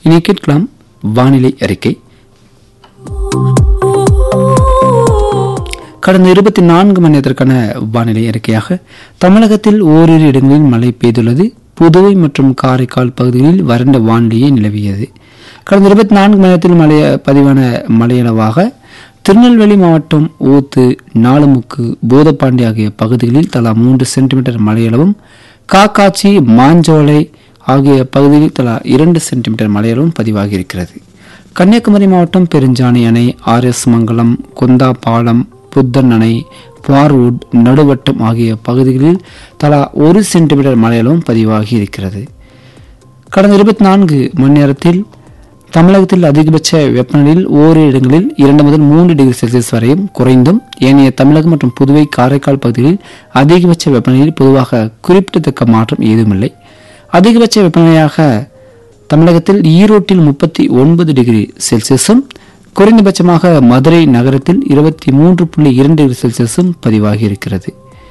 இனி கேட்கலாம் வானிலை அறிக்கை கடந்த இருபத்தி நான்கு மணி நேரத்திற்கான வானிலை அறிக்கையாக தமிழகத்தில் ஓரிரு இடங்களில் மழை பெய்துள்ளது புதுவை மற்றும் காரைக்கால் பகுதிகளில் வறண்ட வானிலையே நிலவியது கடந்த இருபத்தி நான்கு மணி நேரத்தில் மழை பதிவான மழையளவாக திருநெல்வேலி மாவட்டம் ஊத்து நாலுமுக்கு பூதப்பாண்டி ஆகிய பகுதிகளில் தலா மூன்று சென்டிமீட்டர் மழையளவும் காக்காச்சி மாஞ்சோலை ஆகிய பகுதிகளில் தலா இரண்டு சென்டிமீட்டர் மழையளவும் பதிவாகியிருக்கிறது கன்னியாகுமரி மாவட்டம் பெருஞ்சாணி அணை ஆர் எஸ் மங்கலம் குந்தாபாலம் புத்தன் அணை பார்வுட் நடுவட்டம் ஆகிய பகுதிகளில் தலா ஒரு சென்டிமீட்டர் மழையளவும் பதிவாகி இருக்கிறது கடந்த இருபத்தி நான்கு மணி நேரத்தில் தமிழகத்தில் அதிகபட்ச வெப்பநிலையில் ஓரிரு இடங்களில் இரண்டு முதல் மூன்று டிகிரி செல்சியஸ் வரையும் குறைந்தும் ஏனைய தமிழகம் மற்றும் புதுவை காரைக்கால் பகுதிகளில் அதிகபட்ச வெப்பநிலையில் பொதுவாக குறிப்பிடத்தக்க மாற்றம் ஏதுமில்லை அதிகபட்ச வெப்பநிலையாக தமிழகத்தில் ஈரோட்டில் முப்பத்தி ஒன்பது டிகிரி செல்சியஸும் குறைந்தபட்சமாக மதுரை நகரத்தில் இருபத்தி மூன்று புள்ளி இரண்டு டிகிரி செல்சியஸும் பதிவாகி இருக்கிறது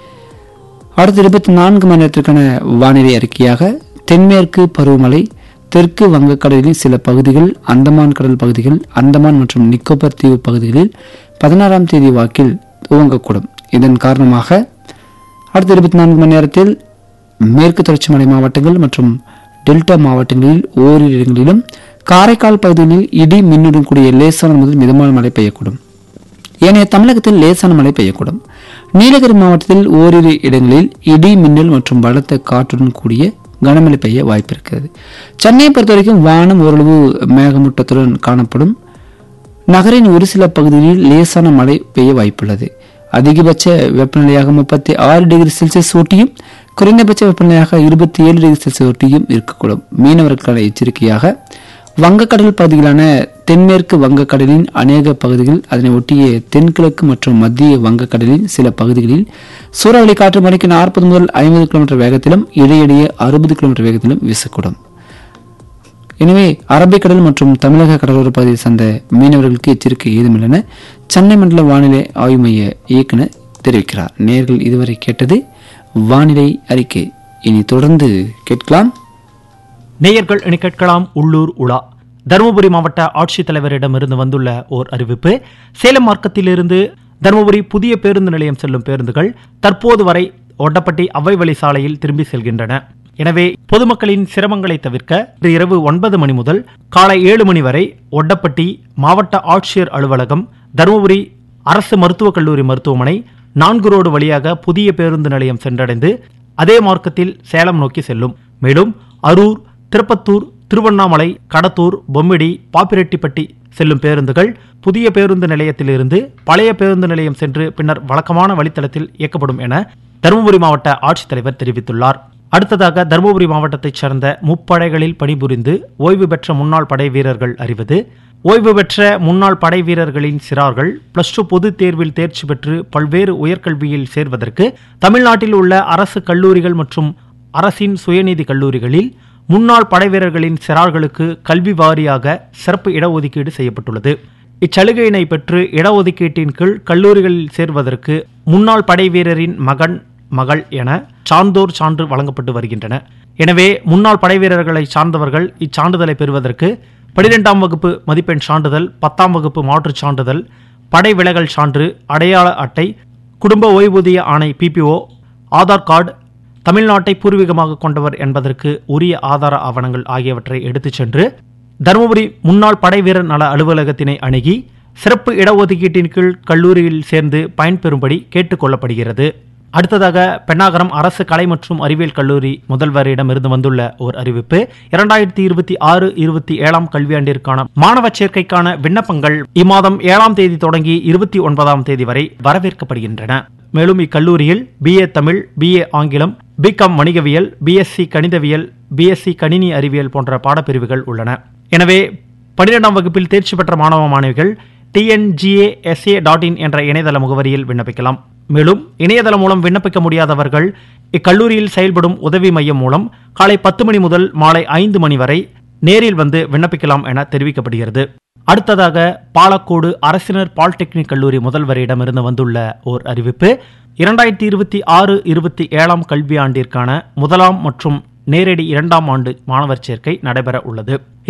அடுத்த இருபத்தி நான்கு மணி நேரத்திற்கான வானிலை அறிக்கையாக தென்மேற்கு பருவமழை தெற்கு வங்கக்கடலின் சில பகுதிகள் அந்தமான் கடல் பகுதிகள் அந்தமான் மற்றும் நிக்கோபர் தீவு பகுதிகளில் பதினாறாம் தேதி வாக்கில் துவங்கக்கூடும் இதன் காரணமாக அடுத்த இருபத்தி நான்கு மணி நேரத்தில் மேற்கு தொடர்ச்சி மலை மாவட்டங்கள் மற்றும் டெல்டா மாவட்டங்களில் ஓரிரு இடங்களிலும் காரைக்கால் பகுதிகளில் இடி மின்னுடன் கூடிய லேசான முதல் மிதமான மழை பெய்யக்கூடும் ஏனைய தமிழகத்தில் லேசான மழை பெய்யக்கூடும் நீலகிரி மாவட்டத்தில் ஓரிரு இடங்களில் இடி மின்னல் மற்றும் பலத்த காற்றுடன் கூடிய கனமழை பெய்ய வாய்ப்பு இருக்கிறது சென்னையை பொறுத்தவரைக்கும் வானம் ஓரளவு மேகமூட்டத்துடன் காணப்படும் நகரின் ஒரு சில பகுதிகளில் லேசான மழை பெய்ய வாய்ப்புள்ளது அதிகபட்ச வெப்பநிலையாக முப்பத்தி ஆறு டிகிரி செல்சியஸ் ஒட்டியும் குறைந்தபட்ச வெப்பநிலையாக இருபத்தி ஏழு டிகிரி செல்சியஸ் ஒட்டியும் இருக்கக்கூடும் மீனவர்களுக்கான எச்சரிக்கையாக வங்கக்கடல் பகுதிகளான தென்மேற்கு வங்கக்கடலின் அநேக பகுதிகள் அதனை ஒட்டிய தென்கிழக்கு மற்றும் மத்திய வங்கக்கடலின் சில பகுதிகளில் சூறாவளி காற்று மணிக்கு நாற்பது முதல் ஐம்பது கிலோமீட்டர் வேகத்திலும் இடையிடையே அறுபது கிலோமீட்டர் வேகத்திலும் வீசக்கூடும் எனவே அரபிக்கடல் மற்றும் தமிழக கடலோர பகுதியை சார்ந்த மீனவர்களுக்கு எச்சரிக்கை ஏதுமில்லை என சென்னை மண்டல வானிலை ஆய்வு மைய இயக்குனர் தெரிவிக்கிறார் நேர்கள் இதுவரை கேட்டது வானிலை அறிக்கை இனி தொடர்ந்து கேட்கலாம் நேயர்கள் இனி கேட்கலாம் உள்ளூர் உலா தருமபுரி மாவட்ட ஆட்சித்தலைவரிடமிருந்து வந்துள்ள ஓர் அறிவிப்பு சேலம் மார்க்கத்திலிருந்து தருமபுரி புதிய பேருந்து நிலையம் செல்லும் பேருந்துகள் தற்போது வரை ஒட்டப்பட்டி அவ்வை வழி சாலையில் திரும்பி செல்கின்றன எனவே பொதுமக்களின் சிரமங்களை தவிர்க்க இன்று இரவு ஒன்பது மணி முதல் காலை ஏழு மணி வரை ஒட்டப்பட்டி மாவட்ட ஆட்சியர் அலுவலகம் தருமபுரி அரசு மருத்துவக் கல்லூரி மருத்துவமனை நான்கு ரோடு வழியாக புதிய பேருந்து நிலையம் சென்றடைந்து அதே மார்க்கத்தில் சேலம் நோக்கி செல்லும் மேலும் அரூர் திருப்பத்தூர் திருவண்ணாமலை கடத்தூர் பொம்மிடி பாப்பிரெட்டிப்பட்டி செல்லும் பேருந்துகள் புதிய பேருந்து நிலையத்திலிருந்து பழைய பேருந்து நிலையம் சென்று பின்னர் வழக்கமான வழித்தடத்தில் இயக்கப்படும் என தருமபுரி மாவட்ட ஆட்சித்தலைவர் தெரிவித்துள்ளார் அடுத்ததாக தருமபுரி மாவட்டத்தைச் சேர்ந்த முப்படைகளில் பணிபுரிந்து ஓய்வு பெற்ற முன்னாள் படை வீரர்கள் அறிவது ஓய்வு பெற்ற முன்னாள் படை வீரர்களின் சிறார்கள் பிளஸ் டூ பொதுத் தேர்வில் தேர்ச்சி பெற்று பல்வேறு உயர்கல்வியில் சேர்வதற்கு தமிழ்நாட்டில் உள்ள அரசு கல்லூரிகள் மற்றும் அரசின் சுயநிதி கல்லூரிகளில் முன்னாள் படை வீரர்களின் சிறார்களுக்கு கல்வி வாரியாக சிறப்பு இடஒதுக்கீடு செய்யப்பட்டுள்ளது இச்சலுகையினை பெற்று இடஒதுக்கீட்டின் கீழ் கல்லூரிகளில் சேர்வதற்கு முன்னாள் படை வீரரின் மகன் மகள் என சான்றோர் சான்று வழங்கப்பட்டு வருகின்றன எனவே முன்னாள் படை வீரர்களை சார்ந்தவர்கள் இச்சான்றிதழை பெறுவதற்கு பனிரெண்டாம் வகுப்பு மதிப்பெண் சான்றிதழ் பத்தாம் வகுப்பு மாற்றுச் சான்றிதழ் படை விலகல் சான்று அடையாள அட்டை குடும்ப ஓய்வூதிய ஆணை பிபிஓ ஆதார் கார்டு தமிழ்நாட்டை பூர்வீகமாக கொண்டவர் என்பதற்கு உரிய ஆதார ஆவணங்கள் ஆகியவற்றை எடுத்துச் சென்று தருமபுரி முன்னாள் படை வீரர் நல அலுவலகத்தினை அணுகி சிறப்பு இடஒதுக்கீட்டின் கீழ் கல்லூரியில் சேர்ந்து பயன்பெறும்படி கேட்டுக்கொள்ளப்படுகிறது அடுத்ததாக பெண்ணாகரம் அரசு கலை மற்றும் அறிவியல் கல்லூரி முதல்வரிடமிருந்து வந்துள்ள ஓர் அறிவிப்பு இரண்டாயிரத்தி இருபத்தி ஆறு இருபத்தி ஏழாம் கல்வியாண்டிற்கான மாணவ சேர்க்கைக்கான விண்ணப்பங்கள் இம்மாதம் ஏழாம் தேதி தொடங்கி இருபத்தி ஒன்பதாம் தேதி வரை வரவேற்கப்படுகின்றன மேலும் இக்கல்லூரியில் பிஏ தமிழ் பிஏ ஆங்கிலம் பிகாம் வணிகவியல் பிஎஸ்சி கணிதவியல் பிஎஸ்சி கணினி அறிவியல் போன்ற பாடப்பிரிவுகள் உள்ளன எனவே பன்னிரெண்டாம் வகுப்பில் தேர்ச்சி பெற்ற மாணவ மாணவிகள் டிஎன்ஜிஏஎஸ்ஏ டாட் இன் என்ற இணையதள முகவரியில் விண்ணப்பிக்கலாம் மேலும் இணையதளம் மூலம் விண்ணப்பிக்க முடியாதவர்கள் இக்கல்லூரியில் செயல்படும் உதவி மையம் மூலம் காலை பத்து மணி முதல் மாலை ஐந்து மணி வரை நேரில் வந்து விண்ணப்பிக்கலாம் என தெரிவிக்கப்படுகிறது அடுத்ததாக பாலக்கோடு அரசினர் பாலிடெக்னிக் கல்லூரி முதல்வரிடமிருந்து வந்துள்ள ஓர் அறிவிப்பு இரண்டாயிரத்தி இருபத்தி ஆறு இருபத்தி ஏழாம் கல்வியாண்டிற்கான முதலாம் மற்றும் நேரடி இரண்டாம் ஆண்டு மாணவர் சேர்க்கை நடைபெற உள்ளது